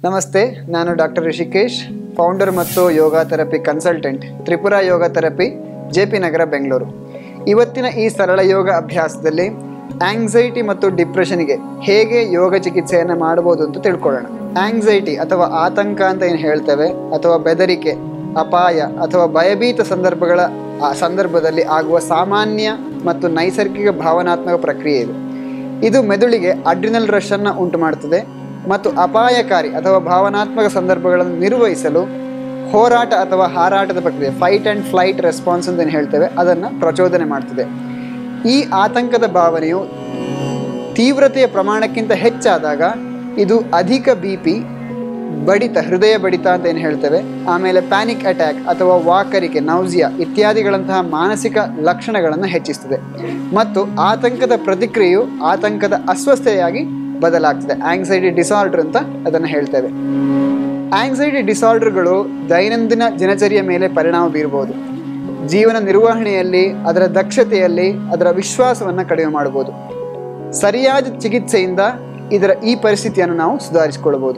ನಮಸ್ತೆ ನಾನು doctor Rishikesh founder ಮತ್ತು yoga therapy consultant Tripura yoga therapy J P Nagar Bengaluru ಇವತ್ತಿನ ಈ ಸರಳ ಯೋಗ ಅಭ್ಯಾಸದಲ್ಲಿ ಆಂಗ್ಸೈಟಿ ಮತ್ತು ಡಿಪ್ರೆಷನ್ಗೆ ಹೇಗೆ ಯೋಗ ಚಿಕಿತ್ಸೆಯನ್ನು ಮಾಡಬಹುದು ಅಂತ ತಿಳ್ಕೊಳ್ಳೋಣ ಆಂಗ್ಸೈಟಿ ಅಥವಾ ಆತಂಕ ಅಂತ ಏನು ಹೇಳ್ತೇವೆ ಅಥವಾ ಬೆದರಿಕೆ ಅಪಾಯ ಅಥವಾ ಭಯಭೀತ ಸಂದರ್ಭಗಳ ಆ ಸಂದರ್ಭದಲ್ಲಿ ಆಗುವ ಸಾಮಾನ್ಯ ಮತ್ತು ನೈಸರ್ಗಿಕ ಭಾವನಾತ್ಮಕ ಪ್ರಕ್ರಿಯೆ ಇದು ಇದು ಮೆದುಳಿಗೆ ಅಡ್ರಿನಲ್ ರಶ್ ಅನ್ನು ಉಂಟು ಮಾಡುತ್ತದೆ ಮತ್ತು ಅಪಾಯಕಾರಿ ಅಥವಾ ಭಾವನಾತ್ಮಕ ಸಂದರ್ಭಗಳನ್ನು ನಿರ್ವಹಿಸಲು ಹೋರಾಟ ಅಥವಾ ಹಾರಾಟದ ಪ್ರಕ್ರಿಯೆ ಫೈಟ್ ಆ್ಯಂಡ್ ಫ್ಲೈಟ್ ರೆಸ್ಪಾನ್ಸ್ ಅಂತ ಏನು ಹೇಳ್ತೇವೆ ಅದನ್ನು ಪ್ರಚೋದನೆ ಮಾಡ್ತದೆ ಈ ಆತಂಕದ ಭಾವನೆಯು ತೀವ್ರತೆಯ ಪ್ರಮಾಣಕ್ಕಿಂತ ಹೆಚ್ಚಾದಾಗ ಇದು ಅಧಿಕ ಬಿ ಪಿ ಬಡಿತ ಹೃದಯ ಬಡಿತ ಅಂತ ಏನು ಹೇಳ್ತೇವೆ ಆಮೇಲೆ ಪ್ಯಾನಿಕ್ ಅಟ್ಯಾಕ್ ಅಥವಾ ವಾಕರಿಕೆ ನೌಸಿಯಾ ಇತ್ಯಾದಿಗಳಂತಹ ಮಾನಸಿಕ ಲಕ್ಷಣಗಳನ್ನು ಹೆಚ್ಚಿಸ್ತದೆ ಮತ್ತು ಆತಂಕದ ಪ್ರತಿಕ್ರಿಯೆಯು ಆತಂಕದ ಅಸ್ವಸ್ಥತೆಯಾಗಿ ಬದಲಾಗ್ತದೆ ಆಂಗ್ಸೈಟಿ ಡಿಸಾರ್ಡರ್ ಅಂತ ಅದನ್ನು ಹೇಳ್ತೇವೆ ಆಂಗ್ಸೈಟಿ ಡಿಸಾರ್ಡರ್ಗಳು ದೈನಂದಿನ ದಿನಚರಿಯ ಮೇಲೆ ಪರಿಣಾಮ ಬೀರಬಹುದು ಜೀವನ ನಿರ್ವಹಣೆಯಲ್ಲಿ ಅದರ ದಕ್ಷತೆಯಲ್ಲಿ ಅದರ ವಿಶ್ವಾಸವನ್ನು ಕಡಿಮೆ ಮಾಡಬಹುದು ಸರಿಯಾದ ಚಿಕಿತ್ಸೆಯಿಂದ ಇದರ ಈ ಪರಿಸ್ಥಿತಿಯನ್ನು ನಾವು ಸುಧಾರಿಸಿಕೊಳ್ಳಬಹುದು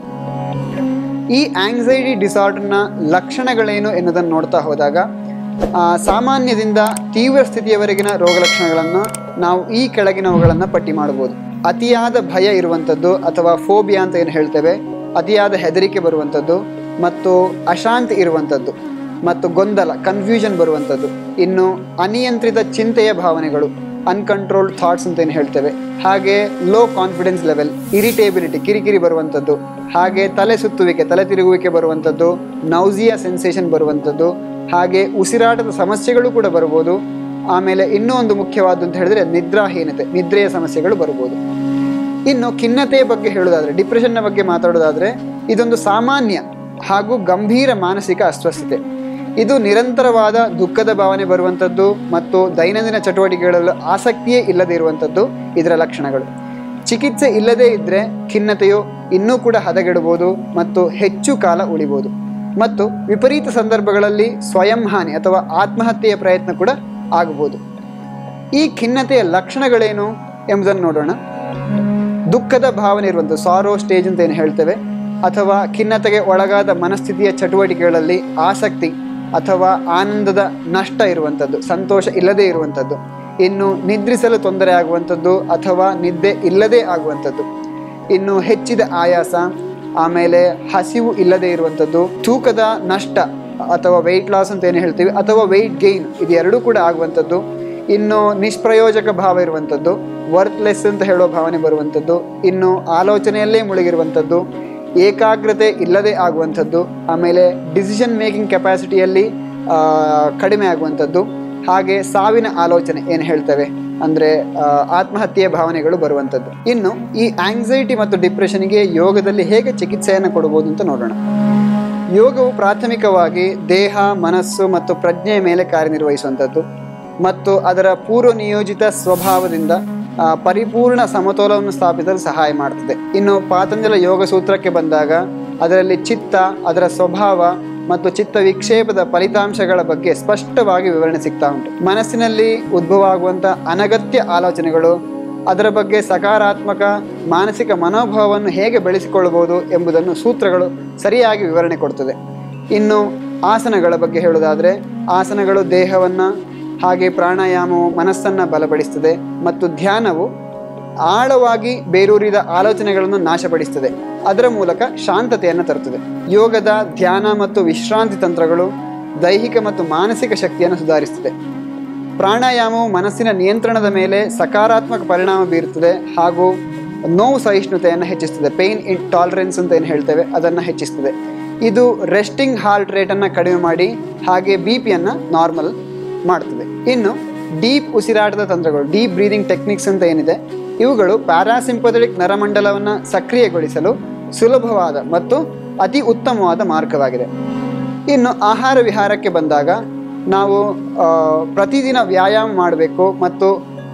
ಈ ಆಂಗ್ಸೈಟಿ ಡಿಸಾರ್ಡರ್ನ ಲಕ್ಷಣಗಳೇನು ಎನ್ನುವುದನ್ನು ನೋಡ್ತಾ ಹೋದಾಗ ಆ, ಸಾಮಾನ್ಯದಿಂದ ತೀವ್ರ ಸ್ಥಿತಿಯವರೆಗಿನ ರೋಗ ಲಕ್ಷಣಗಳನ್ನು ನಾವು ಈ ಕೆಳಗಿನವುಗಳನ್ನು ಪಟ್ಟಿ ಮಾಡಬಹುದು ಅತಿಯಾದ ಭಯ ಇರುವಂಥದ್ದು ಅಥವಾ ಫೋಬಿಯಾ ಅಂತ ಏನು ಹೇಳ್ತೇವೆ ಅತಿಯಾದ ಹೆದರಿಕೆ ಬರುವಂಥದ್ದು ಮತ್ತು ಅಶಾಂತಿ ಇರುವಂಥದ್ದು ಮತ್ತು ಗೊಂದಲ ಕನ್ಫ್ಯೂಷನ್ ಬರುವಂಥದ್ದು ಇನ್ನು ಅನಿಯಂತ್ರಿತ ಚಿಂತೆಯ ಭಾವನೆಗಳು ಅನ್ಕಂಟ್ರೋಲ್ಡ್ ಥಾಟ್ಸ್ ಅಂತ ಏನು ಹೇಳ್ತೇವೆ ಹಾಗೆ ಲೋ ಕಾನ್ಫಿಡೆನ್ಸ್ ಲೆವೆಲ್ ಇರಿಟೇಬಿಲಿಟಿ ಕಿರಿಕಿರಿ ಬರುವಂಥದ್ದು ಹಾಗೆ ತಲೆ ಸುತ್ತುವಿಕೆ ತಲೆ ತಿರುಗುವಿಕೆ ಬರುವಂಥದ್ದು ನೌಸಿಯಾ ಸೆನ್ಸೇಷನ್ ಬರುವಂಥದ್ದು ಹಾಗೆ ಉಸಿರಾಟದ ಸಮಸ್ಯೆಗಳು ಕೂಡ ಬರ್ಬೋದು ಆಮೇಲೆ ಇನ್ನೂ ಒಂದು ಮುಖ್ಯವಾದ್ದು ಅಂತ ಹೇಳಿದ್ರೆ ನಿದ್ರಾಹೀನತೆ ನಿದ್ರೆಯ ಸಮಸ್ಯೆಗಳು ಬರ್ಬೋದು ಇನ್ನು ಖಿನ್ನತೆಯ ಬಗ್ಗೆ ಹೇಳೋದಾದ್ರೆ ಡಿಪ್ರೆಷನ್ನ ಬಗ್ಗೆ ಮಾತಾಡೋದಾದ್ರೆ ಇದೊಂದು ಸಾಮಾನ್ಯ ಹಾಗೂ ಗಂಭೀರ ಮಾನಸಿಕ ಅಸ್ವಸ್ಥತೆ ಇದು ನಿರಂತರವಾದ ದುಃಖದ ಭಾವನೆ ಬರುವಂಥದ್ದು ಮತ್ತು ದೈನಂದಿನ ಚಟುವಟಿಕೆಗಳಲ್ಲಿ ಆಸಕ್ತಿಯೇ ಇಲ್ಲದೆ ಇರುವಂಥದ್ದು ಇದರ ಲಕ್ಷಣಗಳು ಚಿಕಿತ್ಸೆ ಇಲ್ಲದೇ ಇದ್ದರೆ ಖಿನ್ನತೆಯು ಇನ್ನೂ ಕೂಡ ಹದಗೆಡಬಹುದು ಮತ್ತು ಹೆಚ್ಚು ಕಾಲ ಉಳಿಬೋದು ಮತ್ತು ವಿಪರೀತ ಸಂದರ್ಭಗಳಲ್ಲಿ ಸ್ವಯಂ ಹಾನಿ ಅಥವಾ ಆತ್ಮಹತ್ಯೆಯ ಪ್ರಯತ್ನ ಕೂಡ ಆಗಬಹುದು ಈ ಖಿನ್ನತೆಯ ಲಕ್ಷಣಗಳೇನು ಎಂಬುದನ್ನು ನೋಡೋಣ ದುಃಖದ ಭಾವನೆ ಇರುವಂಥದ್ದು ಸಾರೋ ಸ್ಟೇಜ್ ಅಂತ ಏನು ಹೇಳ್ತೇವೆ ಅಥವಾ ಖಿನ್ನತೆಗೆ ಒಳಗಾದ ಮನಸ್ಥಿತಿಯ ಚಟುವಟಿಕೆಗಳಲ್ಲಿ ಆಸಕ್ತಿ ಅಥವಾ ಆನಂದದ ನಷ್ಟ ಇರುವಂಥದ್ದು ಸಂತೋಷ ಇಲ್ಲದೇ ಇರುವಂಥದ್ದು ಇನ್ನು ನಿದ್ರಿಸಲು ತೊಂದರೆ ಆಗುವಂಥದ್ದು ಅಥವಾ ನಿದ್ದೆ ಇಲ್ಲದೇ ಆಗುವಂಥದ್ದು ಇನ್ನು ಹೆಚ್ಚಿದ ಆಯಾಸ ಆಮೇಲೆ ಹಸಿವು ಇಲ್ಲದೆ ಇರುವಂಥದ್ದು ತೂಕದ ನಷ್ಟ ಅಥವಾ ವೆಯ್ಟ್ ಲಾಸ್ ಅಂತ ಏನು ಹೇಳ್ತೀವಿ ಅಥವಾ ವೆಯ್ಟ್ ಗೇನ್ ಇದು ಎರಡೂ ಕೂಡ ಆಗುವಂಥದ್ದು ಇನ್ನು ನಿಷ್ಪ್ರಯೋಜಕ ಭಾವ ಇರುವಂಥದ್ದು ವರ್ತ್ಲೆಸ್ ಅಂತ ಹೇಳೋ ಭಾವನೆ ಬರುವಂಥದ್ದು ಇನ್ನು ಆಲೋಚನೆಯಲ್ಲೇ ಮುಳುಗಿರುವಂಥದ್ದು ಏಕಾಗ್ರತೆ ಇಲ್ಲದೆ ಆಗುವಂಥದ್ದು ಆಮೇಲೆ ಡಿಸಿಷನ್ ಮೇಕಿಂಗ್ ಕೆಪಾಸಿಟಿಯಲ್ಲಿ ಆ, ಕಡಿಮೆ ಆಗುವಂಥದ್ದು ಹಾಗೆ ಸಾವಿನ ಆಲೋಚನೆ ಏನು ಹೇಳ್ತೇವೆ ಅಂದರೆ ಆತ್ಮಹತ್ಯೆಯ ಭಾವನೆಗಳು ಬರುವಂಥದ್ದು ಇನ್ನು ಈ ಆಂಗ್ಸೈಟಿ ಮತ್ತು ಡಿಪ್ರೆಷನ್ಗೆ ಯೋಗದಲ್ಲಿ ಹೇಗೆ ಚಿಕಿತ್ಸೆಯನ್ನು ಕೊಡಬಹುದು ಅಂತ ನೋಡೋಣ ಯೋಗವು ಪ್ರಾಥಮಿಕವಾಗಿ ದೇಹ ಮನಸ್ಸು ಮತ್ತು ಪ್ರಜ್ಞೆಯ ಮೇಲೆ ಕಾರ್ಯನಿರ್ವಹಿಸುವಂಥದ್ದು ಮತ್ತು ಅದರ ಪೂರ್ವ ನಿಯೋಜಿತ ಸ್ವಭಾವದಿಂದ ಆ, ಪರಿಪೂರ್ಣ ಸಮತೋಲನವನ್ನು ಸ್ಥಾಪಿಸಲು ಸಹಾಯ ಮಾಡ್ತದೆ ಇನ್ನು ಪಾತಂಜಲ ಯೋಗ ಸೂತ್ರಕ್ಕೆ ಬಂದಾಗ ಅದರಲ್ಲಿ ಚಿತ್ತ ಅದರ ಸ್ವಭಾವ ಮತ್ತು ಚಿತ್ತ ವಿಕ್ಷೇಪದ ಫಲಿತಾಂಶಗಳ ಬಗ್ಗೆ ಸ್ಪಷ್ಟವಾಗಿ ವಿವರಣೆ ಸಿಗ್ತಾ ಉಂಟು ಮನಸ್ಸಿನಲ್ಲಿ ಉದ್ಭವ ಆಗುವಂಥ ಅನಗತ್ಯ ಆಲೋಚನೆಗಳು ಅದರ ಬಗ್ಗೆ ಸಕಾರಾತ್ಮಕ ಮಾನಸಿಕ ಮನೋಭಾವವನ್ನು ಹೇಗೆ ಬೆಳೆಸಿಕೊಳ್ಳಬಹುದು ಎಂಬುದನ್ನು ಸೂತ್ರಗಳು ಸರಿಯಾಗಿ ವಿವರಣೆ ಕೊಡ್ತದೆ ಇನ್ನು ಆಸನಗಳ ಬಗ್ಗೆ ಹೇಳೋದಾದರೆ ಆಸನಗಳು ದೇಹವನ್ನು ಹಾಗೆ ಪ್ರಾಣಾಯಾಮವು ಮನಸ್ಸನ್ನು ಬಲಪಡಿಸ್ತದೆ ಮತ್ತು ಧ್ಯಾನವು ಆಳವಾಗಿ ಬೇರೂರಿದ ಆಲೋಚನೆಗಳನ್ನು ನಾಶಪಡಿಸ್ತದೆ ಅದರ ಮೂಲಕ ಶಾಂತತೆಯನ್ನು ತರುತ್ತದೆ ಯೋಗದ ಧ್ಯಾನ ಮತ್ತು ವಿಶ್ರಾಂತಿ ತಂತ್ರಗಳು ದೈಹಿಕ ಮತ್ತು ಮಾನಸಿಕ ಶಕ್ತಿಯನ್ನು ಸುಧಾರಿಸ್ತದೆ ಪ್ರಾಣಾಯಾಮವು ಮನಸ್ಸಿನ ನಿಯಂತ್ರಣದ ಮೇಲೆ ಸಕಾರಾತ್ಮಕ ಪರಿಣಾಮ ಬೀರುತ್ತದೆ ಹಾಗೂ ನೋವು ಸಹಿಷ್ಣುತೆಯನ್ನು ಹೆಚ್ಚಿಸ್ತದೆ ಪೇನ್ ಇನ್ ಟಾಲರೆನ್ಸ್ ಅಂತ ಏನು ಹೇಳ್ತೇವೆ ಅದನ್ನು ಹೆಚ್ಚಿಸ್ತದೆ ಇದು ರೆಸ್ಟಿಂಗ್ ಹಾರ್ಟ್ ರೇಟನ್ನು ಕಡಿಮೆ ಮಾಡಿ ಹಾಗೆ ಬಿ ಪಿಯನ್ನು ನಾರ್ಮಲ್ ಮಾಡ್ತದೆ ಇನ್ನು ಡೀಪ್ ಉಸಿರಾಟದ ತಂತ್ರಗಳು ಡೀಪ್ ಬ್ರೀದಿಂಗ್ ಟೆಕ್ನಿಕ್ಸ್ ಅಂತ ಏನಿದೆ ಇವುಗಳು ಪ್ಯಾರಾಸಿಂಪಥೆಟಿಕ್ ನರಮಂಡಲವನ್ನು ಸಕ್ರಿಯಗೊಳಿಸಲು ಸುಲಭವಾದ ಮತ್ತು ಅತಿ ಉತ್ತಮವಾದ ಮಾರ್ಗವಾಗಿದೆ ಇನ್ನು ಆಹಾರ ವಿಹಾರಕ್ಕೆ ಬಂದಾಗ ನಾವು ಆ, ಪ್ರತಿದಿನ ವ್ಯಾಯಾಮ ಮಾಡಬೇಕು ಮತ್ತು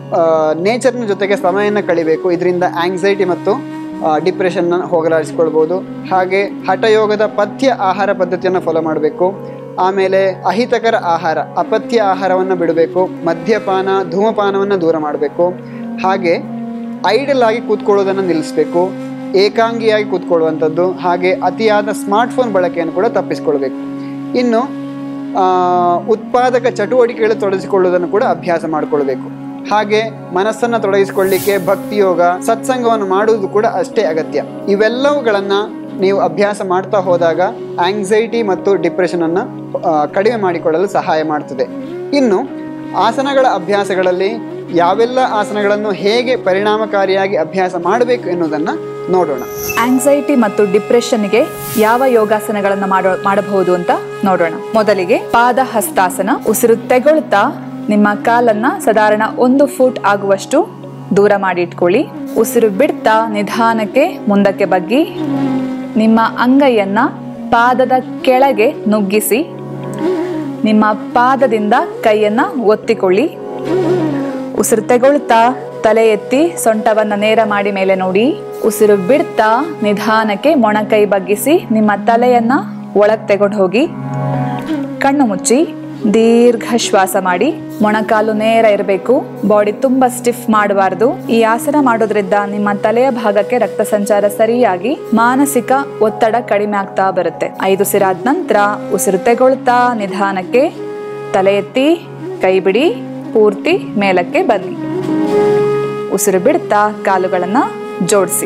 ನೇಚರ್ನ ಜೊತೆಗೆ ಸಮಯವನ್ನು ಕಳಿಬೇಕು ಇದರಿಂದ ಆಂಗ್ಸೈಟಿ ಮತ್ತು ಡಿಪ್ರೆಷನ್ನ ಹೋಗಲಾಡಿಸ್ಕೊಳ್ಬೋದು ಹಾಗೆ ಹಠಯೋಗದ ಪಥ್ಯ ಆಹಾರ ಪದ್ಧತಿಯನ್ನು ಫಾಲೋ ಮಾಡಬೇಕು ಆಮೇಲೆ ಅಹಿತಕರ ಆಹಾರ ಅಪಥ್ಯ ಆಹಾರವನ್ನು ಬಿಡಬೇಕು ಮದ್ಯಪಾನ ಧೂಮಪಾನವನ್ನು ದೂರ ಮಾಡಬೇಕು ಹಾಗೆ ಐಡಲ್ ಆಗಿ ಕೂತ್ಕೊಳ್ಳೋದನ್ನು ನಿಲ್ಲಿಸಬೇಕು ಏಕಾಂಗಿಯಾಗಿ ಕೂತ್ಕೊಳ್ಳುವಂಥದ್ದು ಹಾಗೆ ಅತಿಯಾದ ಸ್ಮಾರ್ಟ್ಫೋನ್ ಬಳಕೆಯನ್ನು ಕೂಡ ತಪ್ಪಿಸಿಕೊಳ್ಬೇಕು ಇನ್ನು ಆ, ಉತ್ಪಾದಕ ಚಟುವಟಿಕೆಗಳು ತೊಡಗಿಸಿಕೊಳ್ಳುವುದನ್ನು ಕೂಡ ಅಭ್ಯಾಸ ಮಾಡಿಕೊಳ್ಬೇಕು ಹಾಗೆ ಮನಸ್ಸನ್ನು ತೊಡಗಿಸಿಕೊಳ್ಳಿಕ್ಕೆ ಭಕ್ತಿಯೋಗ ಸತ್ಸಂಗವನ್ನು ಮಾಡುವುದು ಕೂಡ ಅಷ್ಟೇ ಅಗತ್ಯ ಇವೆಲ್ಲವುಗಳನ್ನು ನೀವು ಅಭ್ಯಾಸ ಮಾಡ್ತಾ ಹೋದಾಗ ಆಂಗ್ಸೈಟಿ ಮತ್ತು ಡಿಪ್ರೆಷನನ್ನು ಕಡಿಮೆ ಮಾಡಿಕೊಳ್ಳಲು ಸಹಾಯ ಮಾಡ್ತದೆ ಇನ್ನು ಆಸನಗಳ ಅಭ್ಯಾಸಗಳಲ್ಲಿ ಯಾವೆಲ್ಲ ಆಸನಗಳನ್ನು ಹೇಗೆ ಪರಿಣಾಮಕಾರಿಯಾಗಿ ಅಭ್ಯಾಸ ಮಾಡಬೇಕು ಎನ್ನುವುದನ್ನು ನೋಡೋಣ ಆಂಗ್ಸೈಟಿ ಮತ್ತು ಡಿಪ್ರೆಷನ್ಗೆ ಯಾವ ಯೋಗಾಸನಗಳನ್ನ ಮಾಡೋ ಮಾಡಬಹುದು ಅಂತ ನೋಡೋಣ ಮೊದಲಿಗೆ ಪಾದ ಹಸ್ತಾಸನ ಉಸಿರು ತೆಗೊಳ್ತಾ ನಿಮ್ಮ ಕಾಲನ್ನ ಸಾಧಾರಣ ಒಂದು ಫೂಟ್ ಆಗುವಷ್ಟು ದೂರ ಮಾಡಿ ಇಟ್ಕೊಳ್ಳಿ ಉಸಿರು ಬಿಡ್ತಾ ನಿಧಾನಕ್ಕೆ ಮುಂದಕ್ಕೆ ಬಗ್ಗಿ ನಿಮ್ಮ ಅಂಗೈಯನ್ನ ಪಾದದ ಕೆಳಗೆ ನುಗ್ಗಿಸಿ ನಿಮ್ಮ ಪಾದದಿಂದ ಕೈಯನ್ನ ಒತ್ತಿಕೊಳ್ಳಿ ಉಸಿರು ತೆಗೊಳ್ತಾ ತಲೆ ಎತ್ತಿ ಸೊಂಟವನ್ನ ನೇರ ಮಾಡಿ ಮೇಲೆ ನೋಡಿ ಉಸಿರು ಬಿಡ್ತಾ ನಿಧಾನಕ್ಕೆ ಮೊಣಕೈ ಬಗ್ಗಿಸಿ ನಿಮ್ಮ ತಲೆಯನ್ನ ಒಳಗ್ ತೆಗೊಂಡು ಹೋಗಿ ಕಣ್ಣು ಮುಚ್ಚಿ ದೀರ್ಘ ಶ್ವಾಸ ಮಾಡಿ ಮೊಣಕಾಲು ನೇರ ಇರಬೇಕು ಬಾಡಿ ತುಂಬಾ ಸ್ಟಿಫ್ ಮಾಡಬಾರ್ದು ಈ ಆಸನ ಮಾಡೋದ್ರಿಂದ ನಿಮ್ಮ ತಲೆಯ ಭಾಗಕ್ಕೆ ರಕ್ತ ಸಂಚಾರ ಸರಿಯಾಗಿ ಮಾನಸಿಕ ಒತ್ತಡ ಕಡಿಮೆ ಆಗ್ತಾ ಬರುತ್ತೆ ಐದು ಸಿರಾದ ನಂತರ ಉಸಿರು ತೆಗೊಳ್ತಾ ನಿಧಾನಕ್ಕೆ ತಲೆ ಎತ್ತಿ ಕೈ ಬಿಡಿ ಪೂರ್ತಿ ಮೇಲಕ್ಕೆ ಬನ್ನಿ ಉಸಿರು ಬಿಡ್ತಾ ಕಾಲುಗಳನ್ನ ಜೋಡಿಸಿ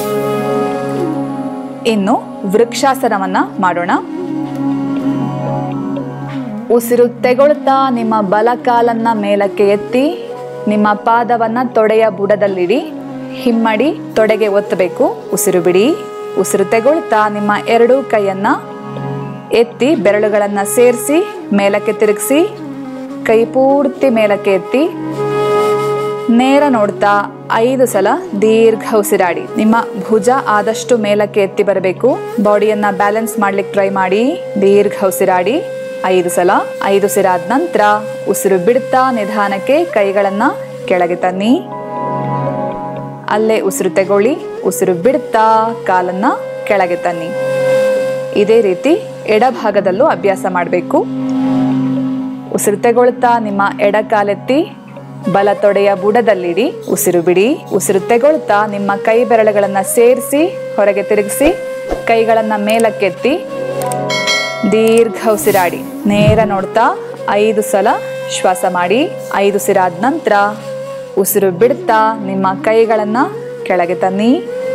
ಇನ್ನು ವೃಕ್ಷಾಸನವನ್ನ ಮಾಡೋಣ ಉಸಿರು ತೆಗೊಳ್ತಾ ನಿಮ್ಮ ಬಲ ಕಾಲನ್ನ ಮೇಲಕ್ಕೆ ಎತ್ತಿ ನಿಮ್ಮ ಪಾದವನ್ನ ತೊಡೆಯ ಬುಡದಲ್ಲಿಡಿ ಹಿಮ್ಮಡಿ ತೊಡೆಗೆ ಒತ್ತಬೇಕು ಉಸಿರು ಬಿಡಿ ಉಸಿರು ತೆಗೊಳ್ತಾ ನಿಮ್ಮ ಎರಡೂ ಕೈಯನ್ನ ಎತ್ತಿ ಬೆರಳುಗಳನ್ನ ಸೇರಿಸಿ ಮೇಲಕ್ಕೆ ತಿರುಗಿಸಿ ಕೈ ಪೂರ್ತಿ ಮೇಲಕ್ಕೆ ಎತ್ತಿ ನೇರ ನೋಡ್ತಾ ಐದು ಸಲ ದೀರ್ಘ ಉಸಿರಾಡಿ ನಿಮ್ಮ ಭುಜ ಆದಷ್ಟು ಮೇಲಕ್ಕೆ ಎತ್ತಿ ಬರಬೇಕು ಬಾಡಿಯನ್ನ ಬ್ಯಾಲೆನ್ಸ್ ಮಾಡ್ಲಿಕ್ಕೆ ಟ್ರೈ ಮಾಡಿ ದೀರ್ಘ ಉಸಿರಾಡಿ ಐದು ಸಲ ಐದು ಸಿರಾದ ನಂತರ ಉಸಿರು ಬಿಡ್ತಾ ನಿಧಾನಕ್ಕೆ ಕೈಗಳನ್ನ ಕೆಳಗೆ ತನ್ನಿ ಅಲ್ಲೇ ಉಸಿರು ತಗೊಳ್ಳಿ ಉಸಿರು ಬಿಡ್ತಾ ಕಾಲನ್ನ ಕೆಳಗೆ ತನ್ನಿ ಇದೇ ರೀತಿ ಎಡಭಾಗದಲ್ಲೂ ಅಭ್ಯಾಸ ಮಾಡಬೇಕು ಉಸಿರು ತೆಗೊಳ್ತಾ ನಿಮ್ಮ ಎಡ ಕಾಲೆತ್ತಿ ಬಲ ತೊಡೆಯ ಬುಡದಲ್ಲಿಡಿ ಉಸಿರು ಬಿಡಿ ಉಸಿರು ತೆಗೊಳ್ತಾ ನಿಮ್ಮ ಕೈ ಬೆರಳುಗಳನ್ನ ಸೇರಿಸಿ ಹೊರಗೆ ತಿರುಗಿಸಿ ಕೈಗಳನ್ನ ಮೇಲಕ್ಕೆತ್ತಿ ದೀರ್ಘ ಉಸಿರಾಡಿ ನೇರ ನೋಡ್ತಾ ಐದು ಸಲ ಶ್ವಾಸ ಮಾಡಿ ಐದು ಸಿರಾದ ನಂತರ ಉಸಿರು ಬಿಡ್ತಾ ನಿಮ್ಮ ಕೈಗಳನ್ನ ಕೆಳಗೆ ತನ್ನಿ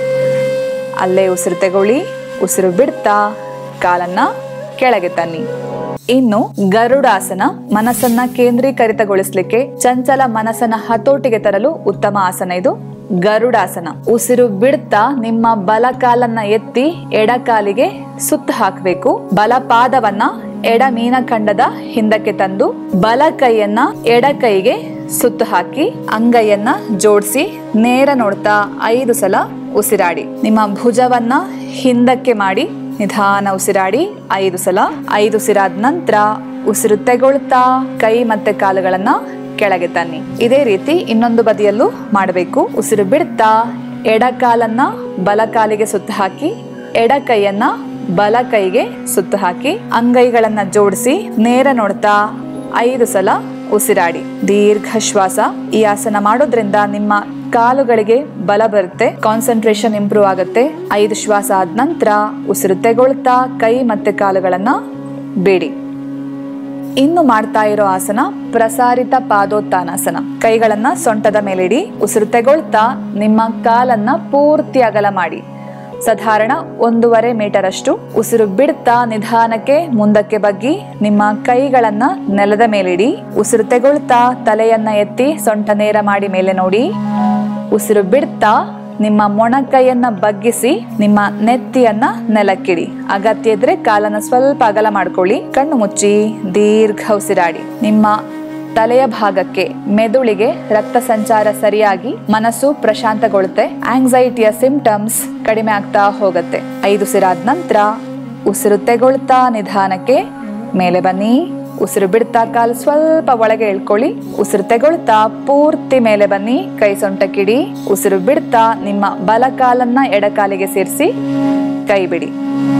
ಅಲ್ಲೇ ಉಸಿರು ತಗೊಳ್ಳಿ ಉಸಿರು ಬಿಡ್ತಾ ಕಾಲನ್ನ ಕೆಳಗೆ ತನ್ನಿ ಇನ್ನು ಗರುಡಾಸನ ಮನಸ್ಸನ್ನ ಕೇಂದ್ರೀಕರಿತಗೊಳಿಸ್ಲಿಕ್ಕೆ ಚಂಚಲ ಮನಸ್ಸನ್ನ ಹತೋಟಿಗೆ ತರಲು ಉತ್ತಮ ಆಸನ ಇದು ಗರುಡಾಸನ ಉಸಿರು ಬಿಡ್ತಾ ನಿಮ್ಮ ಬಲ ಕಾಲನ್ನ ಎತ್ತಿ ಎಡ ಕಾಲಿಗೆ ಸುತ್ತ ಹಾಕಬೇಕು ಬಲ ಪಾದವನ್ನ ಎಡ ಮೀನಖಂಡದ ಹಿಂದಕ್ಕೆ ತಂದು ಬಲ ಕೈಯನ್ನ ಎಡ ಕೈಗೆ ಸುತ್ತು ಹಾಕಿ ಅಂಗೈಯನ್ನ ಜೋಡಿಸಿ ನೇರ ನೋಡ್ತಾ ಐದು ಸಲ ಉಸಿರಾಡಿ ನಿಮ್ಮ ಭುಜವನ್ನ ಹಿಂದಕ್ಕೆ ಮಾಡಿ ನಿಧಾನ ಉಸಿರಾಡಿ ಐದು ಸಲ ಐದು ಸಿರಾದ ನಂತರ ಉಸಿರು ತೆಗೊಳ್ತಾ ಕೈ ಮತ್ತೆ ಕಾಲುಗಳನ್ನ ಕೆಳಗೆ ತನ್ನಿ ಇದೇ ರೀತಿ ಇನ್ನೊಂದು ಬದಿಯಲ್ಲೂ ಮಾಡಬೇಕು ಉಸಿರು ಬಿಡ್ತಾ ಎಡ ಕಾಲನ್ನ ಬಲ ಕಾಲಿಗೆ ಸುತ್ತ ಹಾಕಿ ಎಡ ಕೈಯನ್ನ ಬಲ ಕೈಗೆ ಸುತ್ತು ಹಾಕಿ ಅಂಗೈಗಳನ್ನ ಜೋಡಿಸಿ ನೇರ ನೋಡ್ತಾ ಐದು ಸಲ ಉಸಿರಾಡಿ ದೀರ್ಘ ಶ್ವಾಸ ಈ ಆಸನ ಮಾಡೋದ್ರಿಂದ ನಿಮ್ಮ ಕಾಲುಗಳಿಗೆ ಬಲ ಬರುತ್ತೆ ಕಾನ್ಸಂಟ್ರೇಷನ್ ಇಂಪ್ರೂವ್ ಆಗುತ್ತೆ ಐದು ಶ್ವಾಸ ಆದ ನಂತರ ಉಸಿರು ತೆಗೊಳ್ತಾ ಕೈ ಮತ್ತೆ ಕಾಲುಗಳನ್ನ ಬೇಡಿ ಇನ್ನು ಮಾಡ್ತಾ ಇರೋ ಆಸನ ಪ್ರಸಾರಿತ ಪಾದೋತ್ಥಾನಾಸನ ಕೈಗಳನ್ನ ಸೊಂಟದ ಮೇಲಿಡಿ ಉಸಿರು ತೆಗೊಳ್ತಾ ನಿಮ್ಮ ಕಾಲನ್ನ ಪೂರ್ತಿ ಅಗಲ ಮಾಡಿ ಸಾಧಾರಣ ಒಂದೂವರೆ ಮೀಟರ್ ಅಷ್ಟು ಉಸಿರು ಬಿಡ್ತಾ ನಿಧಾನಕ್ಕೆ ಮುಂದಕ್ಕೆ ಬಗ್ಗಿ ನಿಮ್ಮ ಕೈಗಳನ್ನ ನೆಲದ ಮೇಲಿಡಿ ಉಸಿರು ತೆಗೊಳ್ತಾ ತಲೆಯನ್ನ ಎತ್ತಿ ಸೊಂಟ ನೇರ ಮಾಡಿ ಮೇಲೆ ನೋಡಿ ಉಸಿರು ಬಿಡ್ತಾ ನಿಮ್ಮ ಮೊಣಕೈಯನ್ನ ಬಗ್ಗಿಸಿ ನಿಮ್ಮ ನೆತ್ತಿಯನ್ನ ನೆಲಕ್ಕಿಡಿ ಅಗತ್ಯ ಇದ್ರೆ ಕಾಲನ್ನ ಸ್ವಲ್ಪ ಅಗಲ ಮಾಡ್ಕೊಳ್ಳಿ ಕಣ್ಣು ಮುಚ್ಚಿ ದೀರ್ಘ ಉಸಿರಾಡಿ ನಿಮ್ಮ ತಲೆಯ ಭಾಗಕ್ಕೆ ಮೆದುಳಿಗೆ ರಕ್ತ ಸಂಚಾರ ಸರಿಯಾಗಿ ಮನಸ್ಸು ಪ್ರಶಾಂತಗೊಳ್ಳುತ್ತೆ ಆಂಗ್ಸೈಟಿಯ ಸಿಂಪ್ಟಮ್ಸ್ ಕಡಿಮೆ ಆಗ್ತಾ ಹೋಗುತ್ತೆ ಐದು ಸಿರಾದ ನಂತರ ಉಸಿರು ತೆಗೊಳ್ತಾ ನಿಧಾನಕ್ಕೆ ಮೇಲೆ ಬನ್ನಿ ಉಸಿರು ಬಿಡ್ತಾ ಕಾಲು ಸ್ವಲ್ಪ ಒಳಗೆ ಇಳ್ಕೊಳ್ಳಿ ಉಸಿರು ತೆಗೊಳ್ತಾ ಪೂರ್ತಿ ಮೇಲೆ ಬನ್ನಿ ಕೈ ಸೊಂಟಕ್ಕಿಡಿ ಉಸಿರು ಬಿಡ್ತಾ ನಿಮ್ಮ ಬಲ ಕಾಲನ್ನ ಎಡ ಕಾಲಿಗೆ ಸೇರಿಸಿ ಕೈ ಬಿಡಿ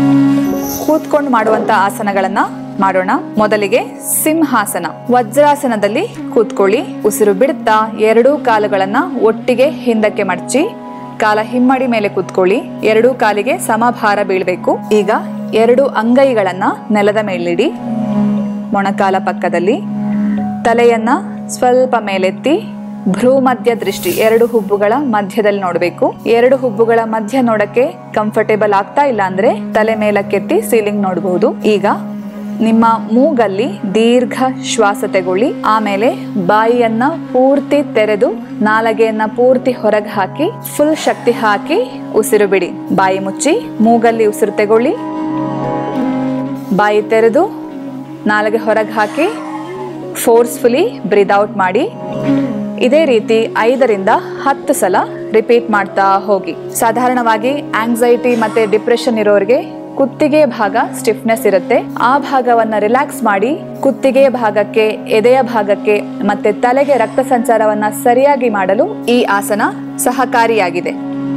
ಕೂತ್ಕೊಂಡು ಮಾಡುವಂತ ಆಸನಗಳನ್ನ ಮಾಡೋಣ ಮೊದಲಿಗೆ ಸಿಂಹಾಸನ ವಜ್ರಾಸನದಲ್ಲಿ ಕೂತ್ಕೊಳ್ಳಿ ಉಸಿರು ಬಿಡ್ತಾ ಎರಡೂ ಕಾಲುಗಳನ್ನ ಒಟ್ಟಿಗೆ ಹಿಂದಕ್ಕೆ ಮಡಚಿ ಕಾಲ ಹಿಮ್ಮಡಿ ಮೇಲೆ ಕೂತ್ಕೊಳ್ಳಿ ಎರಡೂ ಕಾಲಿಗೆ ಸಮಭಾರ ಬೀಳ್ಬೇಕು ಈಗ ಎರಡು ಅಂಗೈಗಳನ್ನ ನೆಲದ ಮೇಲಿಡಿ ಮೊಣಕಾಲ ಪಕ್ಕದಲ್ಲಿ ತಲೆಯನ್ನ ಸ್ವಲ್ಪ ಮೇಲೆತ್ತಿ ಭ್ರೂ ಮಧ್ಯ ದೃಷ್ಟಿ ಎರಡು ಹುಬ್ಬುಗಳ ಮಧ್ಯದಲ್ಲಿ ನೋಡಬೇಕು ಎರಡು ಹುಬ್ಬುಗಳ ಮಧ್ಯ ನೋಡಕ್ಕೆ ಕಂಫರ್ಟೇಬಲ್ ಆಗ್ತಾ ಇಲ್ಲ ಅಂದ್ರೆ ತಲೆ ಮೇಲಕ್ಕೆತ್ತಿ ಸೀಲಿಂಗ್ ನೋಡಬಹುದು ಈಗ ನಿಮ್ಮ ಮೂಗಲ್ಲಿ ದೀರ್ಘ ಶ್ವಾಸ ತಗೊಳ್ಳಿ ಆಮೇಲೆ ಬಾಯಿಯನ್ನ ಪೂರ್ತಿ ತೆರೆದು ನಾಲಗೆಯನ್ನ ಪೂರ್ತಿ ಹೊರಗೆ ಹಾಕಿ ಫುಲ್ ಶಕ್ತಿ ಹಾಕಿ ಉಸಿರು ಬಿಡಿ ಬಾಯಿ ಮುಚ್ಚಿ ಮೂಗಲ್ಲಿ ಉಸಿರು ತಗೊಳ್ಳಿ ಬಾಯಿ ತೆರೆದು ನಾಲಗೆ ಹೊರಗೆ ಹಾಕಿ ಫೋರ್ಸ್ಫುಲಿ ಬ್ರೀದ್ ಔಟ್ ಮಾಡಿ ಇದೇ ರೀತಿ ಐದರಿಂದ ಹತ್ತು ಸಲ ರಿಪೀಟ್ ಮಾಡ್ತಾ ಹೋಗಿ ಸಾಧಾರಣವಾಗಿ ಆಂಗ್ಸೈಟಿ ಮತ್ತೆ ಡಿಪ್ರೆಷನ್ ಇರೋರಿಗೆ ಕುತ್ತಿಗೆ ಭಾಗ ಸ್ಟಿಫ್ನೆಸ್ ಇರುತ್ತೆ ಆ ಭಾಗವನ್ನ ರಿಲ್ಯಾಕ್ಸ್ ಮಾಡಿ ಕುತ್ತಿಗೆ ಭಾಗಕ್ಕೆ ಎದೆಯ ಭಾಗಕ್ಕೆ ಮತ್ತೆ ತಲೆಗೆ ರಕ್ತ ಸಂಚಾರವನ್ನ ಸರಿಯಾಗಿ ಮಾಡಲು ಈ ಆಸನ ಸಹಕಾರಿಯಾಗಿದೆ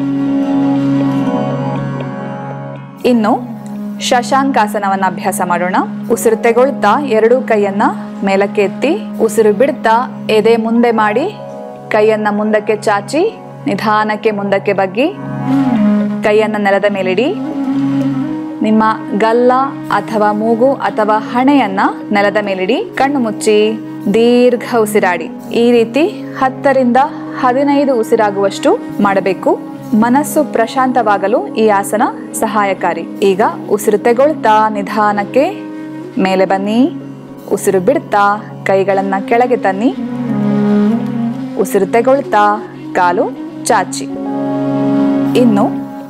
ಇನ್ನು ಶಶಾಂಕಾಸನವನ್ನ ಅಭ್ಯಾಸ ಮಾಡೋಣ ಉಸಿರು ತೆಗೊಳ್ತಾ ಎರಡೂ ಕೈಯನ್ನ ಮೇಲಕ್ಕೆ ಎತ್ತಿ ಉಸಿರು ಬಿಡ್ತಾ ಎದೆ ಮುಂದೆ ಮಾಡಿ ಕೈಯನ್ನ ಮುಂದಕ್ಕೆ ಚಾಚಿ ನಿಧಾನಕ್ಕೆ ಮುಂದಕ್ಕೆ ಬಗ್ಗಿ ಕೈಯನ್ನ ನೆಲದ ಮೇಲಿಡಿ ನಿಮ್ಮ ಗಲ್ಲ ಅಥವಾ ಮೂಗು ಅಥವಾ ಹಣೆಯನ್ನ ನೆಲದ ಮೇಲಿಡಿ ಕಣ್ಣು ಮುಚ್ಚಿ ದೀರ್ಘ ಉಸಿರಾಡಿ ಈ ರೀತಿ ಹತ್ತರಿಂದ ಹದಿನೈದು ಉಸಿರಾಗುವಷ್ಟು ಮಾಡಬೇಕು ಮನಸ್ಸು ಪ್ರಶಾಂತವಾಗಲು ಈ ಆಸನ ಸಹಾಯಕಾರಿ ಈಗ ಉಸಿರು ತೆಗೊಳ್ತಾ ನಿಧಾನಕ್ಕೆ ಮೇಲೆ ಬನ್ನಿ ಉಸಿರು ಬಿಡ್ತಾ ಕೈಗಳನ್ನ ಕೆಳಗೆ ತನ್ನಿ ಉಸಿರು ತೆಗೊಳ್ತಾ ಕಾಲು ಚಾಚಿ ಇನ್ನು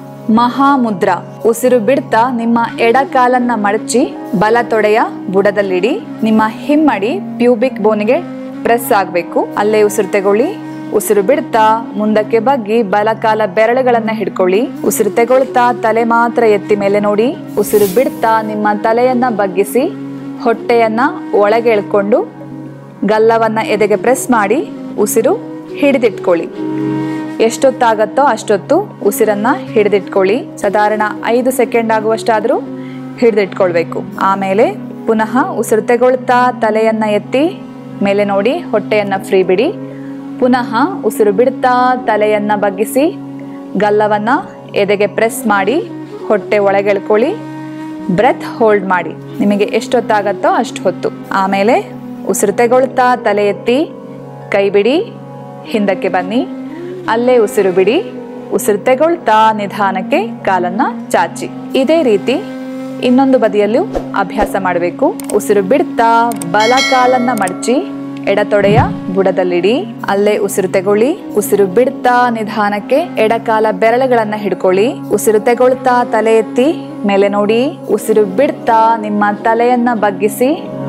ಮಹಾಮುದ್ರ ಉಸಿರು ಬಿಡ್ತಾ ನಿಮ್ಮ ಎಡ ಕಾಲನ್ನ ಮಡಚಿ ಬಲ ತೊಡೆಯ ಬುಡದಲ್ಲಿಡಿ ನಿಮ್ಮ ಹಿಮ್ಮಡಿ ಪ್ಯೂಬಿಕ್ ಬೋನಿಗೆ ಪ್ರೆಸ್ ಆಗಬೇಕು ಅಲ್ಲೇ ಉಸಿರು ತಗೊಳ್ಳಿ ಉಸಿರು ಬಿಡ್ತಾ ಮುಂದಕ್ಕೆ ಬಗ್ಗಿ ಬಲಕಾಲ ಬೆರಳುಗಳನ್ನ ಹಿಡ್ಕೊಳ್ಳಿ ಉಸಿರು ತೆಗೊಳ್ತಾ ತಲೆ ಮಾತ್ರ ಎತ್ತಿ ಮೇಲೆ ನೋಡಿ ಉಸಿರು ಬಿಡ್ತಾ ನಿಮ್ಮ ತಲೆಯನ್ನ ಬಗ್ಗಿಸಿ ಹೊಟ್ಟೆಯನ್ನ ಒಳಗೆ ಎಳ್ಕೊಂಡು ಗಲ್ಲವನ್ನ ಎದೆಗೆ ಪ್ರೆಸ್ ಮಾಡಿ ಉಸಿರು ಹಿಡಿದಿಟ್ಕೊಳ್ಳಿ ಎಷ್ಟೊತ್ತಾಗತ್ತೋ ಅಷ್ಟೊತ್ತು ಉಸಿರನ್ನ ಹಿಡಿದಿಟ್ಕೊಳ್ಳಿ ಸಾಧಾರಣ ಐದು ಸೆಕೆಂಡ್ ಆಗುವಷ್ಟಾದ್ರೂ ಹಿಡಿದಿಟ್ಕೊಳ್ಬೇಕು ಆಮೇಲೆ ಪುನಃ ಉಸಿರು ತೆಗೊಳ್ತಾ ತಲೆಯನ್ನ ಎತ್ತಿ ಮೇಲೆ ನೋಡಿ ಹೊಟ್ಟೆಯನ್ನ ಫ್ರೀ ಬಿಡಿ ಪುನಃ ಉಸಿರು ಬಿಡ್ತಾ ತಲೆಯನ್ನ ಬಗ್ಗಿಸಿ ಗಲ್ಲವನ್ನ ಎದೆಗೆ ಪ್ರೆಸ್ ಮಾಡಿ ಹೊಟ್ಟೆ ಒಳಗೆಳ್ಕೊಳ್ಳಿ ಬ್ರೆತ್ ಹೋಲ್ಡ್ ಮಾಡಿ ನಿಮಗೆ ಎಷ್ಟೊತ್ತಾಗತ್ತೋ ಅಷ್ಟು ಹೊತ್ತು ಆಮೇಲೆ ಉಸಿರು ತೆಗೊಳ್ತಾ ತಲೆ ಎತ್ತಿ ಕೈ ಬಿಡಿ ಹಿಂದಕ್ಕೆ ಬನ್ನಿ ಅಲ್ಲೇ ಉಸಿರು ಬಿಡಿ ಉಸಿರು ತೆಗೊಳ್ತಾ ನಿಧಾನಕ್ಕೆ ಕಾಲನ್ನ ಚಾಚಿ ಇದೇ ರೀತಿ ಇನ್ನೊಂದು ಬದಿಯಲ್ಲೂ ಅಭ್ಯಾಸ ಮಾಡಬೇಕು ಉಸಿರು ಬಿಡ್ತಾ ಬಲ ಕಾಲನ್ನ ಮಡಚಿ ಎಡತೊಡೆಯ ಬುಡದಲ್ಲಿಡಿ ಅಲ್ಲೇ ಉಸಿರು ತೆಗೊಳ್ಳಿ ಉಸಿರು ಬಿಡ್ತಾ ನಿಧಾನಕ್ಕೆ ಎಡಕಾಲ ಬೆರಳುಗಳನ್ನ ಹಿಡ್ಕೊಳ್ಳಿ ಉಸಿರು ತೆಗೊಳ್ತಾ ತಲೆ ಎತ್ತಿ ಮೇಲೆ ನೋಡಿ ಉಸಿರು ಬಿಡ್ತಾ ನಿಮ್ಮ ತಲೆಯನ್ನ ಬಗ್ಗಿಸಿ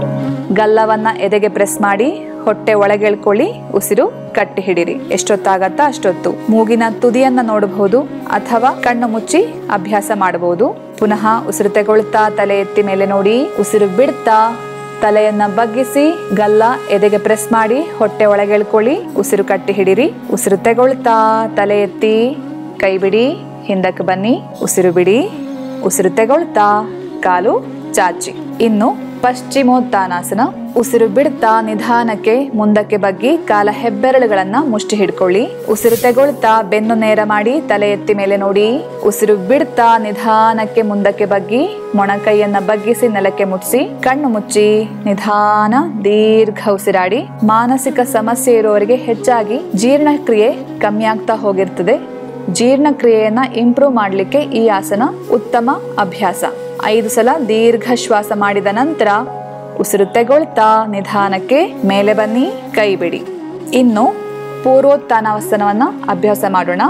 ಗಲ್ಲವನ್ನ ಎದೆಗೆ ಪ್ರೆಸ್ ಮಾಡಿ ಹೊಟ್ಟೆ ಒಳಗೆಳ್ಕೊಳ್ಳಿ ಉಸಿರು ಕಟ್ಟಿ ಹಿಡಿರಿ ಎಷ್ಟೊತ್ತಾಗತ್ತಾ ಅಷ್ಟೊತ್ತು ಮೂಗಿನ ತುದಿಯನ್ನ ನೋಡಬಹುದು ಅಥವಾ ಕಣ್ಣು ಮುಚ್ಚಿ ಅಭ್ಯಾಸ ಮಾಡಬಹುದು ಪುನಃ ಉಸಿರು ತೆಗೊಳ್ತಾ ತಲೆ ಎತ್ತಿ ಮೇಲೆ ನೋಡಿ ಉಸಿರು ಬಿಡ್ತಾ ತಲೆಯನ್ನ ಬಗ್ಗಿಸಿ ಗಲ್ಲ ಎದೆಗೆ ಪ್ರೆಸ್ ಮಾಡಿ ಹೊಟ್ಟೆ ಒಳಗೆಳ್ಕೊಳ್ಳಿ ಉಸಿರು ಕಟ್ಟಿ ಹಿಡಿರಿ ಉಸಿರು ತೆಗೊಳ್ತಾ ತಲೆ ಎತ್ತಿ ಕೈ ಬಿಡಿ ಹಿಂದಕ್ಕೆ ಬನ್ನಿ ಉಸಿರು ಬಿಡಿ ಉಸಿರು ತೆಗೊಳ್ತಾ ಕಾಲು ಚಾಚಿ ಇನ್ನು ಪಶ್ಚಿಮೋತ್ಥಾನಾಸನ ಉಸಿರು ಬಿಡ್ತಾ ನಿಧಾನಕ್ಕೆ ಮುಂದಕ್ಕೆ ಬಗ್ಗಿ ಕಾಲ ಹೆಬ್ಬೆರಳುಗಳನ್ನ ಮುಷ್ಟಿ ಹಿಡ್ಕೊಳ್ಳಿ ಉಸಿರು ತೆಗೊಳ್ತಾ ಬೆನ್ನು ನೇರ ಮಾಡಿ ತಲೆ ಎತ್ತಿ ಮೇಲೆ ನೋಡಿ ಉಸಿರು ಬಿಡ್ತಾ ನಿಧಾನಕ್ಕೆ ಮುಂದಕ್ಕೆ ಬಗ್ಗಿ ಮೊಣಕೈಯನ್ನ ಬಗ್ಗಿಸಿ ನೆಲಕ್ಕೆ ಮುಟ್ಸಿ ಕಣ್ಣು ಮುಚ್ಚಿ ನಿಧಾನ ದೀರ್ಘ ಉಸಿರಾಡಿ ಮಾನಸಿಕ ಸಮಸ್ಯೆ ಇರುವವರಿಗೆ ಹೆಚ್ಚಾಗಿ ಜೀರ್ಣಕ್ರಿಯೆ ಕಮ್ಮಿ ಆಗ್ತಾ ಹೋಗಿರ್ತದೆ ಜೀರ್ಣಕ್ರಿಯೆಯನ್ನ ಇಂಪ್ರೂವ್ ಮಾಡಲಿಕ್ಕೆ ಈ ಆಸನ ಉತ್ತಮ ಅಭ್ಯಾಸ ಐದು ಸಲ ದೀರ್ಘ ಶ್ವಾಸ ಮಾಡಿದ ನಂತರ ಉಸಿರು ತೆಗೊಳ್ತಾ ನಿಧಾನಕ್ಕೆ ಮೇಲೆ ಬನ್ನಿ ಕೈ ಬಿಡಿ ಇನ್ನು ಪೂರ್ವೋತ್ಥಾನಾವಸನವನ್ನ ಅಭ್ಯಾಸ ಮಾಡೋಣ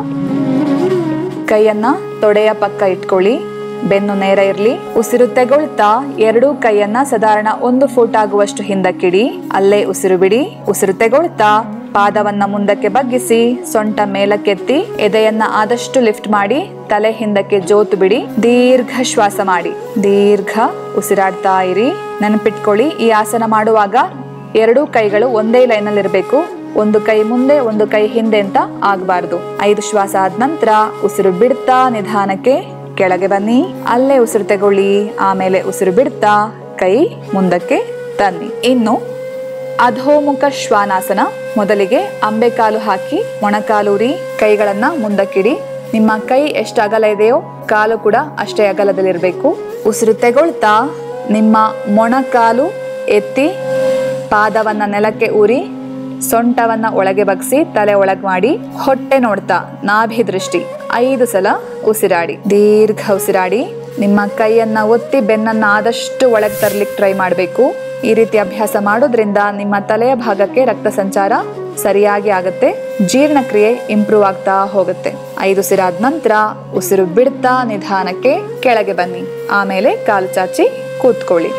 ಕೈಯನ್ನ ತೊಡೆಯ ಪಕ್ಕ ಇಟ್ಕೊಳ್ಳಿ ಬೆನ್ನು ನೇರ ಇರಲಿ ಉಸಿರು ತೆಗೊಳ್ತಾ ಎರಡೂ ಕೈಯನ್ನ ಸಾಧಾರಣ ಒಂದು ಫುಟ್ ಆಗುವಷ್ಟು ಹಿಂದಕ್ಕಿಡಿ ಅಲ್ಲೇ ಉಸಿರು ಬಿಡಿ ಉಸಿರು ತೆಗೊಳ್ತಾ ಪಾದವನ್ನ ಮುಂದಕ್ಕೆ ಬಗ್ಗಿಸಿ ಸೊಂಟ ಮೇಲಕ್ಕೆತ್ತಿ ಎದೆಯನ್ನ ಆದಷ್ಟು ಲಿಫ್ಟ್ ಮಾಡಿ ತಲೆ ಹಿಂದಕ್ಕೆ ಜೋತು ಬಿಡಿ ದೀರ್ಘ ಶ್ವಾಸ ಮಾಡಿ ದೀರ್ಘ ಉಸಿರಾಡ್ತಾ ಇರಿ ನೆನಪಿಟ್ಕೊಳ್ಳಿ ಈ ಆಸನ ಮಾಡುವಾಗ ಎರಡೂ ಕೈಗಳು ಒಂದೇ ಲೈನಲ್ಲಿ ಇರಬೇಕು ಒಂದು ಕೈ ಮುಂದೆ ಒಂದು ಕೈ ಹಿಂದೆ ಅಂತ ಆಗಬಾರ್ದು ಐದು ಶ್ವಾಸ ಆದ ನಂತರ ಉಸಿರು ಬಿಡ್ತಾ ನಿಧಾನಕ್ಕೆ ಕೆಳಗೆ ಬನ್ನಿ ಅಲ್ಲೇ ಉಸಿರು ತಗೊಳ್ಳಿ ಆಮೇಲೆ ಉಸಿರು ಬಿಡ್ತಾ ಕೈ ಮುಂದಕ್ಕೆ ತನ್ನಿ ಇನ್ನು ಅಧೋಮುಖ ಶ್ವಾನಾಸನ ಮೊದಲಿಗೆ ಅಂಬೆಕಾಲು ಹಾಕಿ ಮೊಣಕಾಲೂರಿ ಕೈಗಳನ್ನ ಮುಂದಕ್ಕಿಡಿ ನಿಮ್ಮ ಕೈ ಎಷ್ಟು ಅಗಲ ಇದೆಯೋ ಕಾಲು ಕೂಡ ಅಷ್ಟೇ ಅಗಲದಲ್ಲಿರಬೇಕು ಉಸಿರು ತೆಗೊಳ್ತಾ ನಿಮ್ಮ ಮೊಣಕಾಲು ಎತ್ತಿ ಪಾದವನ್ನ ನೆಲಕ್ಕೆ ಊರಿ ಸೊಂಟವನ್ನ ಒಳಗೆ ಬಗ್ಸಿ ತಲೆ ಒಳಗೆ ಮಾಡಿ ಹೊಟ್ಟೆ ನೋಡ್ತಾ ನಾಭಿ ದೃಷ್ಟಿ ಐದು ಸಲ ಉಸಿರಾಡಿ ದೀರ್ಘ ಉಸಿರಾಡಿ ನಿಮ್ಮ ಕೈಯನ್ನ ಒತ್ತಿ ಬೆನ್ನನ್ನ ಆದಷ್ಟು ಒಳಗೆ ತರ್ಲಿಕ್ಕೆ ಟ್ರೈ ಮಾಡಬೇಕು ಈ ರೀತಿ ಅಭ್ಯಾಸ ಮಾಡೋದ್ರಿಂದ ನಿಮ್ಮ ತಲೆಯ ಭಾಗಕ್ಕೆ ರಕ್ತ ಸಂಚಾರ ಸರಿಯಾಗಿ ಆಗುತ್ತೆ ಜೀರ್ಣಕ್ರಿಯೆ ಇಂಪ್ರೂವ್ ಆಗ್ತಾ ಹೋಗುತ್ತೆ ಐದು ಉಸಿರಾದ ನಂತರ ಉಸಿರು ಬಿಡ್ತಾ ನಿಧಾನಕ್ಕೆ ಕೆಳಗೆ ಬನ್ನಿ ಆಮೇಲೆ ಕಾಲು ಚಾಚಿ ಕೂತ್ಕೊಳ್ಳಿ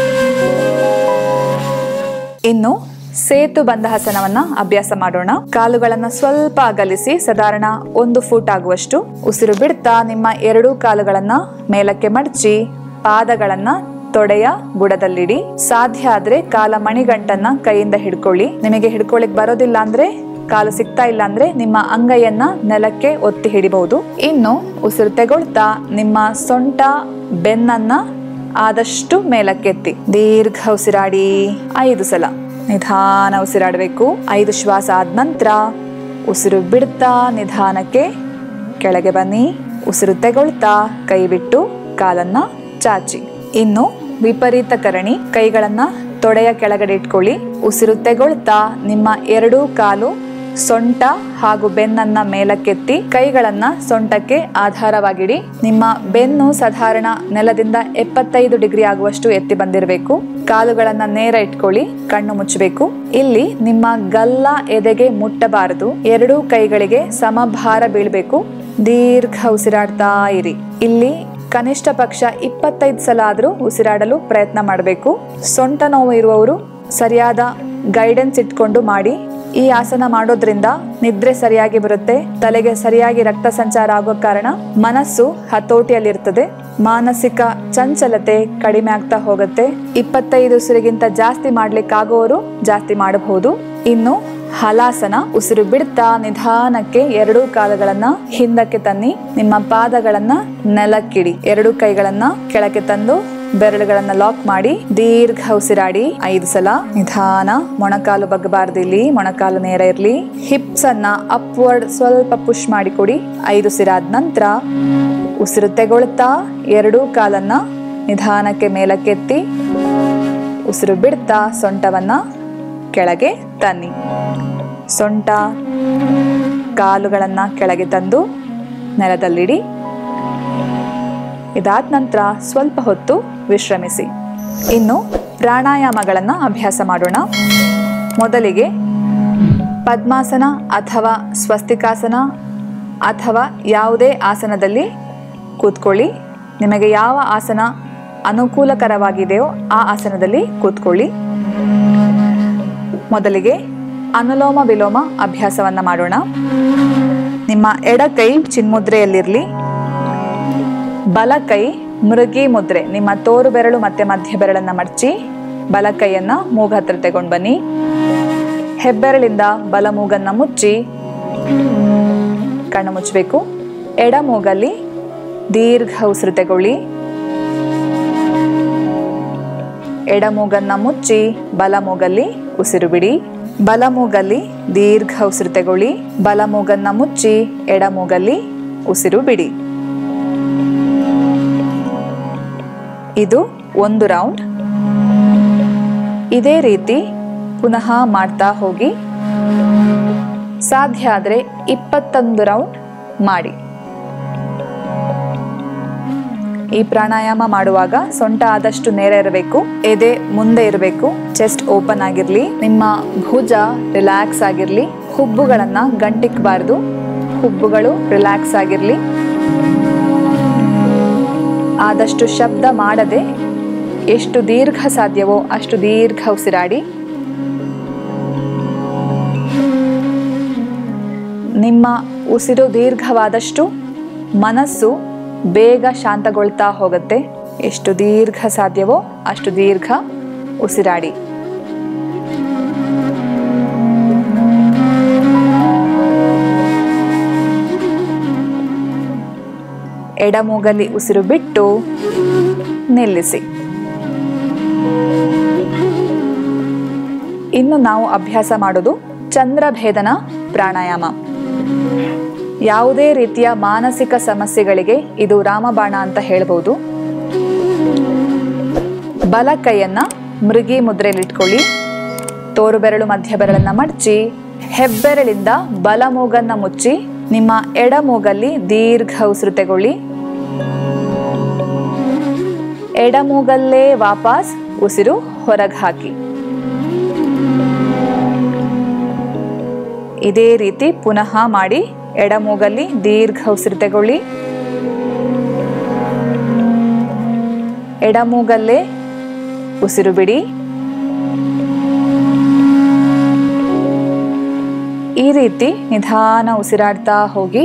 ಇನ್ನು ಸೇತು ಬಂಧಹಾಸನವನ್ನ ಅಭ್ಯಾಸ ಮಾಡೋಣ ಕಾಲುಗಳನ್ನ ಸ್ವಲ್ಪ ಅಗಲಿಸಿ ಸಾಧಾರಣ ಒಂದು ಫೂಟ್ ಆಗುವಷ್ಟು ಉಸಿರು ಬಿಡ್ತಾ ನಿಮ್ಮ ಎರಡೂ ಕಾಲುಗಳನ್ನ ಮೇಲಕ್ಕೆ ಮಡಚಿ ಪಾದಗಳನ್ನ ತೊಡೆಯ ಬುಡದಲ್ಲಿಡಿ ಸಾಧ್ಯ ಆದ್ರೆ ಕಾಲ ಮಣಿಗಂಟನ್ನ ಕೈಯಿಂದ ಹಿಡ್ಕೊಳ್ಳಿ ನಿಮಗೆ ಹಿಡ್ಕೊಳ್ಳಿಕ್ ಬರೋದಿಲ್ಲ ಅಂದ್ರೆ ಕಾಲು ಸಿಗ್ತಾ ಇಲ್ಲ ಅಂದ್ರೆ ನಿಮ್ಮ ಅಂಗೈಯನ್ನ ನೆಲಕ್ಕೆ ಒತ್ತಿ ಹಿಡಿಬಹುದು ಇನ್ನು ಉಸಿರು ತೆಗೊಳ್ತಾ ನಿಮ್ಮ ಸೊಂಟ ಬೆನ್ನನ್ನ ಆದಷ್ಟು ಮೇಲಕ್ಕೆತ್ತಿ ದೀರ್ಘ ಉಸಿರಾಡಿ ಐದು ಸಲ ನಿಧಾನ ಉಸಿರಾಡಬೇಕು ಐದು ಶ್ವಾಸ ಆದ ನಂತರ ಉಸಿರು ಬಿಡ್ತಾ ನಿಧಾನಕ್ಕೆ ಕೆಳಗೆ ಬನ್ನಿ ಉಸಿರು ತೆಗೊಳ್ತಾ ಕೈ ಬಿಟ್ಟು ಕಾಲನ್ನ ಚಾಚಿ ಇನ್ನು ವಿಪರೀತ ಕರಣಿ ಕೈಗಳನ್ನ ತೊಡೆಯ ಕೆಳಗಡೆ ಇಟ್ಕೊಳ್ಳಿ ಉಸಿರು ತೆಗೊಳ್ತಾ ನಿಮ್ಮ ಎರಡೂ ಕಾಲು ಸೊಂಟ ಹಾಗೂ ಬೆನ್ನನ್ನ ಮೇಲಕ್ಕೆತ್ತಿ ಕೈಗಳನ್ನ ಸೊಂಟಕ್ಕೆ ಆಧಾರವಾಗಿಡಿ ನಿಮ್ಮ ಬೆನ್ನು ಸಾಧಾರಣ ನೆಲದಿಂದ ಎಪ್ಪತ್ತೈದು ಡಿಗ್ರಿ ಆಗುವಷ್ಟು ಎತ್ತಿ ಬಂದಿರಬೇಕು ಕಾಲುಗಳನ್ನ ನೇರ ಇಟ್ಕೊಳ್ಳಿ ಕಣ್ಣು ಮುಚ್ಚಬೇಕು ಇಲ್ಲಿ ನಿಮ್ಮ ಗಲ್ಲ ಎದೆಗೆ ಮುಟ್ಟಬಾರದು ಎರಡೂ ಕೈಗಳಿಗೆ ಸಮಭಾರ ಬೀಳ್ಬೇಕು ದೀರ್ಘ ಉಸಿರಾಡ್ತಾ ಇರಿ ಇಲ್ಲಿ ಕನಿಷ್ಠ ಪಕ್ಷ ಇಪ್ಪತ್ತೈದು ಸಲ ಆದರೂ ಉಸಿರಾಡಲು ಪ್ರಯತ್ನ ಮಾಡಬೇಕು ಸೊಂಟ ನೋವು ಇರುವವರು ಸರಿಯಾದ ಗೈಡೆನ್ಸ್ ಇಟ್ಕೊಂಡು ಮಾಡಿ ಈ ಆಸನ ಮಾಡೋದ್ರಿಂದ ನಿದ್ರೆ ಸರಿಯಾಗಿ ಬರುತ್ತೆ ತಲೆಗೆ ಸರಿಯಾಗಿ ರಕ್ತ ಸಂಚಾರ ಆಗೋ ಕಾರಣ ಮನಸ್ಸು ಹತೋಟಿಯಲ್ಲಿರ್ತದೆ ಮಾನಸಿಕ ಚಂಚಲತೆ ಕಡಿಮೆ ಆಗ್ತಾ ಹೋಗುತ್ತೆ ಇಪ್ಪತ್ತೈದು ಉಸಿರಿಗಿಂತ ಜಾಸ್ತಿ ಮಾಡ್ಲಿಕ್ಕಾಗೋರು ಜಾಸ್ತಿ ಮಾಡಬಹುದು ಇನ್ನು ಹಲಾಸನ ಉಸಿರು ಬಿಡ್ತಾ ನಿಧಾನಕ್ಕೆ ಎರಡೂ ಕಾಲುಗಳನ್ನ ಹಿಂದಕ್ಕೆ ತನ್ನಿ ನಿಮ್ಮ ಪಾದಗಳನ್ನ ನೆಲಕ್ಕಿಡಿ ಎರಡೂ ಕೈಗಳನ್ನ ಕೆಳಕ್ಕೆ ತಂದು ಬೆರಳುಗಳನ್ನ ಲಾಕ್ ಮಾಡಿ ದೀರ್ಘ ಉಸಿರಾಡಿ ಐದು ಸಲ ನಿಧಾನ ಮೊಣಕಾಲು ಬಗ್ಗಬಾರ್ದು ಇಲ್ಲಿ ಮೊಣಕಾಲು ನೇರ ಇರ್ಲಿ ಹಿಪ್ಸ್ ಅನ್ನ ಅಪ್ವರ್ಡ್ ಸ್ವಲ್ಪ ಪುಷ್ ಮಾಡಿ ಕೊಡಿ ಐದು ಉಸಿರಾದ ನಂತರ ಉಸಿರು ತೆಗೊಳ್ತಾ ಎರಡೂ ಕಾಲನ್ನ ನಿಧಾನಕ್ಕೆ ಮೇಲಕ್ಕೆತ್ತಿ ಉಸಿರು ಬಿಡ್ತಾ ಸೊಂಟವನ್ನ ಕೆಳಗೆ ತನ್ನಿ ಸೊಂಟ ಕಾಲುಗಳನ್ನ ಕೆಳಗೆ ತಂದು ನೆಲದಲ್ಲಿಡಿ ಇದಾದ ನಂತರ ಸ್ವಲ್ಪ ಹೊತ್ತು ವಿಶ್ರಮಿಸಿ ಇನ್ನು ಪ್ರಾಣಾಯಾಮಗಳನ್ನು ಅಭ್ಯಾಸ ಮಾಡೋಣ ಮೊದಲಿಗೆ ಪದ್ಮಾಸನ ಅಥವಾ ಸ್ವಸ್ತಿಕಾಸನ ಅಥವಾ ಯಾವುದೇ ಆಸನದಲ್ಲಿ ಕೂತ್ಕೊಳ್ಳಿ ನಿಮಗೆ ಯಾವ ಆಸನ ಅನುಕೂಲಕರವಾಗಿದೆಯೋ ಆ ಆಸನದಲ್ಲಿ ಕೂತ್ಕೊಳ್ಳಿ ಮೊದಲಿಗೆ ಅನುಲೋಮ ವಿಲೋಮ ಅಭ್ಯಾಸವನ್ನ ಮಾಡೋಣ ನಿಮ್ಮ ಎಡ ಕೈ ಚಿನ್ಮುದ್ರೆಯಲ್ಲಿರಲಿ ಬಲ ಕೈ ಮೃಗಿ ಮುದ್ರೆ ನಿಮ್ಮ ತೋರು ಬೆರಳು ಮತ್ತೆ ಮಧ್ಯ ಬೆರಳನ್ನ ಮಡಚಿ ಬಲ ಕೈಯನ್ನ ಮೂಗ್ ಹತ್ರ ತಗೊಂಡು ಬನ್ನಿ ಹೆಬ್ಬೆರಳಿಂದ ಬಲ ಮೂಗನ್ನ ಮುಚ್ಚಿ ಕಣ್ಣು ಮುಚ್ಚಬೇಕು ಎಡ ಮೂಗಲ್ಲಿ ದೀರ್ಘ ಉಸಿರು ತಗೊಳ್ಳಿ ಎಡ ಮೂಗನ್ನ ಮುಚ್ಚಿ ಬಲ ಮೂಗಲ್ಲಿ ಉಸಿರು ಬಿಡಿ ಬಲ ಮೂಗಲ್ಲಿ ದೀರ್ಘ ಉಸಿರು ತಗೊಳ್ಳಿ ಬಲ ಮೂಗನ್ನ ಮುಚ್ಚಿ ಎಡ ಮೂಗಲ್ಲಿ ಉಸಿರು ಬಿಡಿ ಇದು ಒಂದು ರೌಂಡ್ ಇದೇ ರೀತಿ ಪುನಃ ಮಾಡ್ತಾ ಹೋಗಿ ಸಾಧ್ಯ ಆದರೆ ಇಪ್ಪತ್ತೊಂದು ರೌಂಡ್ ಮಾಡಿ ಈ ಪ್ರಾಣಾಯಾಮ ಮಾಡುವಾಗ ಸೊಂಟ ಆದಷ್ಟು ನೇರ ಇರಬೇಕು ಎದೆ ಮುಂದೆ ಇರಬೇಕು ಚೆಸ್ಟ್ ಓಪನ್ ಆಗಿರ್ಲಿ ನಿಮ್ಮ ಭುಜ ರಿಲ್ಯಾಕ್ಸ್ ಆಗಿರ್ಲಿ ಹುಬ್ಬುಗಳನ್ನ ಗಂಟಿಕ್ಬಾರ್ದು ಹುಬ್ಬುಗಳು ರಿಲ್ಯಾಕ್ಸ್ ಆಗಿರ್ಲಿ ಆದಷ್ಟು ಶಬ್ದ ಮಾಡದೆ ಎಷ್ಟು ದೀರ್ಘ ಸಾಧ್ಯವೋ ಅಷ್ಟು ದೀರ್ಘ ಉಸಿರಾಡಿ ನಿಮ್ಮ ಉಸಿರು ದೀರ್ಘವಾದಷ್ಟು ಮನಸ್ಸು ಬೇಗ ಶಾಂತಗೊಳ್ತಾ ಹೋಗುತ್ತೆ ಎಷ್ಟು ದೀರ್ಘ ಸಾಧ್ಯವೋ ಅಷ್ಟು ದೀರ್ಘ ಉಸಿರಾಡಿ ಎಡಮೂಗಲ್ಲಿ ಉಸಿರು ಬಿಟ್ಟು ನಿಲ್ಲಿಸಿ ಇನ್ನು ನಾವು ಅಭ್ಯಾಸ ಮಾಡೋದು ಚಂದ್ರಭೇದನ ಪ್ರಾಣಾಯಾಮ ಯಾವುದೇ ರೀತಿಯ ಮಾನಸಿಕ ಸಮಸ್ಯೆಗಳಿಗೆ ಇದು ರಾಮಬಾಣ ಅಂತ ಹೇಳ್ಬೋದು ಬಲ ಕೈಯನ್ನ ಮೃಗಿ ಮುದ್ರೆಯಲ್ಲಿಟ್ಕೊಳ್ಳಿ ತೋರು ಬೆರಳು ಮಧ್ಯ ಬೆರಳನ್ನ ಮಡಚಿ ಹೆಬ್ಬೆರಳಿಂದ ಬಲ ಮೂಗನ್ನ ಮುಚ್ಚಿ ನಿಮ್ಮ ಎಡ ಮೂಗಲ್ಲಿ ದೀರ್ಘ ಉಸಿರು ತಗೊಳ್ಳಿ ಎಡ ಮೂಗಲ್ಲೇ ವಾಪಸ್ ಉಸಿರು ಹೊರಗೆ ಹಾಕಿ ಇದೇ ರೀತಿ ಪುನಃ ಮಾಡಿ ಎಡ ಮೂಗಲ್ಲಿ ದೀರ್ಘ ಉಸಿರು ತಗೊಳ್ಳಿ ಎಡ ಮೂಗಲ್ಲೇ ಉಸಿರು ಬಿಡಿ ಈ ರೀತಿ ನಿಧಾನ ಉಸಿರಾಡ್ತಾ ಹೋಗಿ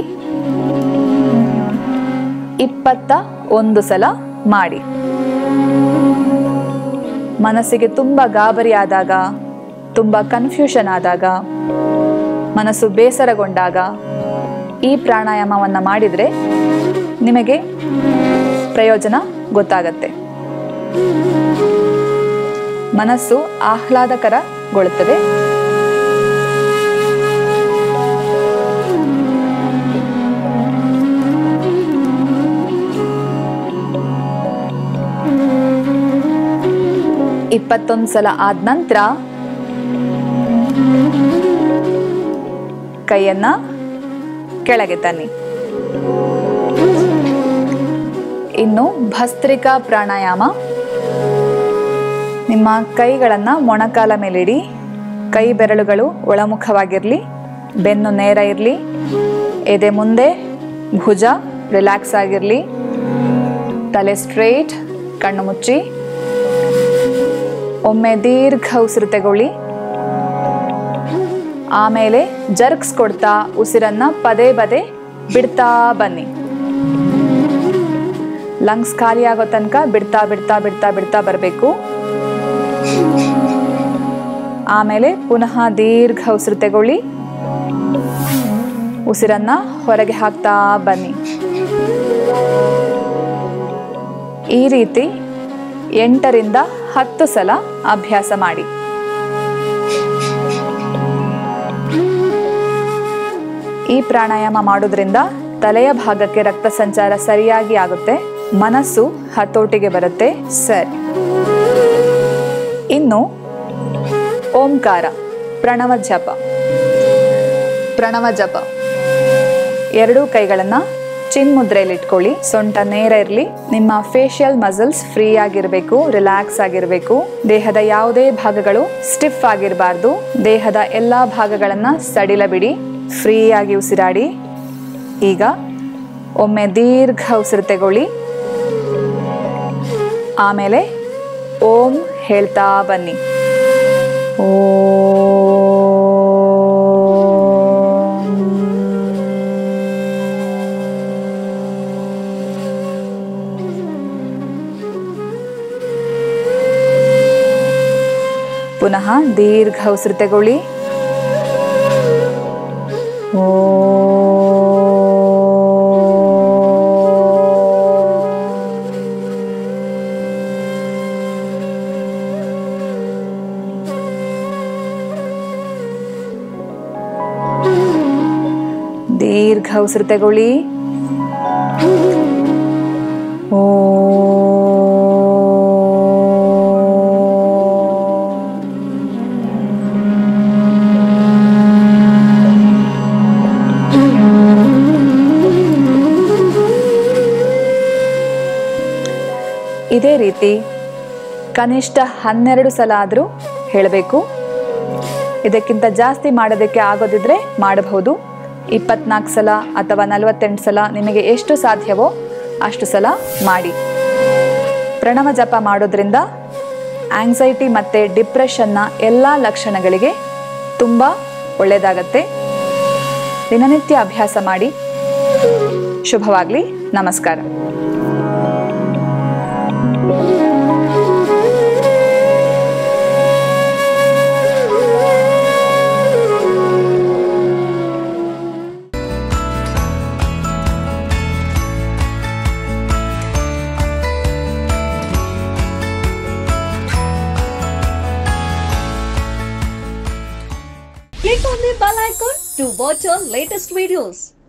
ಇಪ್ಪತ್ತ ಒಂದು ಸಲ ಮಾಡಿ ಮನಸ್ಸಿಗೆ ತುಂಬ ಗಾಬರಿ ಆದಾಗ ತುಂಬ ಕನ್ಫ್ಯೂಷನ್ ಆದಾಗ ಮನಸ್ಸು ಬೇಸರಗೊಂಡಾಗ ಈ ಪ್ರಾಣಾಯಾಮವನ್ನು ಮಾಡಿದರೆ ನಿಮಗೆ ಪ್ರಯೋಜನ ಗೊತ್ತಾಗತ್ತೆ ಮನಸ್ಸು ಆಹ್ಲಾದಕರಗೊಳ್ಳುತ್ತದೆ ಇಪ್ಪತ್ತೊಂದು ಸಲ ಆದ ನಂತರ ಕೈಯನ್ನ ಕೆಳಗೆ ತನ್ನಿ ಇನ್ನು ಭಸ್ತ್ರಿಕಾ ಪ್ರಾಣಾಯಾಮ ನಿಮ್ಮ ಕೈಗಳನ್ನ ಮೊಣಕಾಲ ಮೇಲಿಡಿ ಕೈ ಬೆರಳುಗಳು ಒಳಮುಖವಾಗಿರಲಿ ಬೆನ್ನು ನೇರ ಇರಲಿ ಎದೆ ಮುಂದೆ ಭುಜ ರಿಲ್ಯಾಕ್ಸ್ ಆಗಿರಲಿ ತಲೆ ಸ್ಟ್ರೇಟ್ ಕಣ್ಣು ಮುಚ್ಚಿ ಒಮ್ಮೆ ದೀರ್ಘ ಉಸಿರು ತಗೊಳ್ಳಿ ಆಮೇಲೆ ಜರ್ಕ್ಸ್ ಕೊಡ್ತಾ ಉಸಿರನ್ನ ಪದೇ ಪದೇ ಬಿಡ್ತಾ ಬನ್ನಿ ಲಂಗ್ಸ್ ಖಾಲಿ ಆಗೋ ತನಕ ಬಿಡ್ತಾ ಬಿಡ್ತಾ ಬಿಡ್ತಾ ಬಿಡ್ತಾ ಬರಬೇಕು ಆಮೇಲೆ ಪುನಃ ದೀರ್ಘ ಉಸಿರು ತಗೊಳ್ಳಿ ಉಸಿರನ್ನ ಹೊರಗೆ ಹಾಕ್ತಾ ಬನ್ನಿ ಈ ರೀತಿ ಎಂಟರಿಂದ ಹತ್ತು ಸಲ ಅಭ್ಯಾಸ ಮಾಡಿ ಈ ಪ್ರಾಣಾಯಾಮ ಮಾಡೋದ್ರಿಂದ ತಲೆಯ ಭಾಗಕ್ಕೆ ರಕ್ತ ಸಂಚಾರ ಸರಿಯಾಗಿ ಆಗುತ್ತೆ ಮನಸ್ಸು ಹತೋಟಿಗೆ ಬರುತ್ತೆ ಸರಿ ಇನ್ನು ಓಂಕಾರ ಪ್ರಣವ ಜಪ ಪ್ರಣವ ಜಪ ಎರಡೂ ಕೈಗಳನ್ನ ಚಿನ್ಮುದ್ರೆಯಲ್ಲಿ ಇಟ್ಕೊಳ್ಳಿ ಸೊಂಟ ನೇರ ಇರಲಿ ನಿಮ್ಮ ಫೇಶಿಯಲ್ ಮಸಲ್ಸ್ ಫ್ರೀ ಆಗಿರಬೇಕು ರಿಲ್ಯಾಕ್ಸ್ ಆಗಿರಬೇಕು ದೇಹದ ಯಾವುದೇ ಭಾಗಗಳು ಸ್ಟಿಫ್ ಆಗಿರಬಾರ್ದು ದೇಹದ ಎಲ್ಲ ಭಾಗಗಳನ್ನ ಸಡಿಲ ಬಿಡಿ ಫ್ರೀ ಆಗಿ ಉಸಿರಾಡಿ ಈಗ ಒಮ್ಮೆ ದೀರ್ಘ ಉಸಿರು ತಗೊಳ್ಳಿ ಆಮೇಲೆ ಓಂ ಹೇಳ್ತಾ ಬನ್ನಿ ಪುನಃ ದೀರ್ಘ ಉಸಿರು ತಗೊಳ್ಳಿ ದೀರ್ಘ ಉಸಿರು ತಗೊಳ್ಳಿ ಇದೇ ರೀತಿ ಕನಿಷ್ಠ ಹನ್ನೆರಡು ಸಲ ಆದರೂ ಹೇಳಬೇಕು ಇದಕ್ಕಿಂತ ಜಾಸ್ತಿ ಮಾಡೋದಕ್ಕೆ ಆಗೋದಿದ್ರೆ ಮಾಡಬಹುದು ಇಪ್ಪತ್ನಾಲ್ಕು ಸಲ ಅಥವಾ ನಲವತ್ತೆಂಟು ಸಲ ನಿಮಗೆ ಎಷ್ಟು ಸಾಧ್ಯವೋ ಅಷ್ಟು ಸಲ ಮಾಡಿ ಪ್ರಣವ ಜಪ ಮಾಡೋದ್ರಿಂದ ಆಂಗ್ಸೈಟಿ ಮತ್ತು ಡಿಪ್ರೆಷನ್ನ ಎಲ್ಲ ಲಕ್ಷಣಗಳಿಗೆ ತುಂಬ ಒಳ್ಳೆಯದಾಗತ್ತೆ ದಿನನಿತ್ಯ ಅಭ್ಯಾಸ ಮಾಡಿ ಶುಭವಾಗಲಿ ನಮಸ್ಕಾರ Click on the bell icon to watch our latest videos.